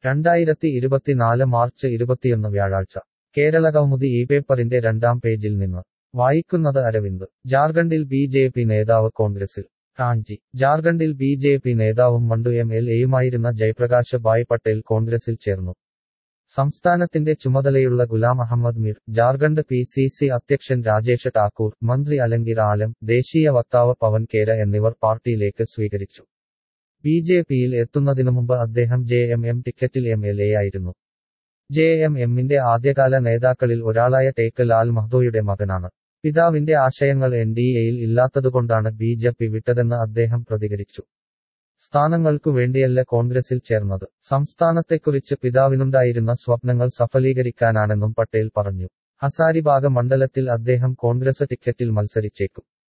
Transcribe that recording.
രണ്ടായിരത്തി ഇരുപത്തിനാല് മാർച്ച് ഇരുപത്തിയൊന്ന് വ്യാഴാഴ്ച കേരള കൗമുദി ഈ പേപ്പറിന്റെ രണ്ടാം പേജിൽ നിന്ന് വായിക്കുന്നത് അരവിന്ദ് ജാർഖണ്ഡിൽ ബി ജെ പി നേതാവ് കോൺഗ്രസിൽ റാഞ്ചി ജാർഖണ്ഡിൽ ബി ജെ പി നേതാവും മണ്ടു എം എൽ എയുമായിരുന്ന ജയപ്രകാശ് ഭായ് പട്ടേൽ കോൺഗ്രസിൽ ചേർന്നു സംസ്ഥാനത്തിന്റെ ചുമതലയുള്ള Ghulam Ahmad Mir Jharkhand P C C അധ്യക്ഷൻ രാജേഷ് ഠാക്കൂർ മന്ത്രി അലങ്കിർ ആലം ദേശീയ വക്താവ് പവൻ കേര എന്നിവർ പാർട്ടിയിലേക്ക് സ്വീകരിച്ചു ബി ജെ പിയിൽ എത്തുന്നതിനു മുമ്പ് അദ്ദേഹം ജെ എം എം ടിക്കറ്റിൽ എം എൽ എ ആയിരുന്നു ജെ എം എമ്മിന്റെ ആദ്യകാല നേതാക്കളിൽ ഒരാളായ ടേക്ക് ലാൽ മഹ്ദോയുടെ മകനാണ് പിതാവിന്റെ ആശയങ്ങൾ എൻ ഡി എയിൽ ഇല്ലാത്തതുകൊണ്ടാണ് ബി ജെ പി വിട്ടതെന്ന് അദ്ദേഹം പ്രതികരിച്ചു സ്ഥാനങ്ങൾക്കു വേണ്ടിയല്ല കോൺഗ്രസിൽ ചേർന്നത് സംസ്ഥാനത്തെക്കുറിച്ച് പിതാവിനുണ്ടായിരുന്ന സ്വപ്നങ്ങൾ സഫലീകരിക്കാനാണെന്നും പട്ടേൽ പറഞ്ഞു ഹസാരിബാഗ് മണ്ഡലത്തിൽ അദ്ദേഹം കോൺഗ്രസ് ടിക്കറ്റിൽ മത്സരിച്ചേക്കും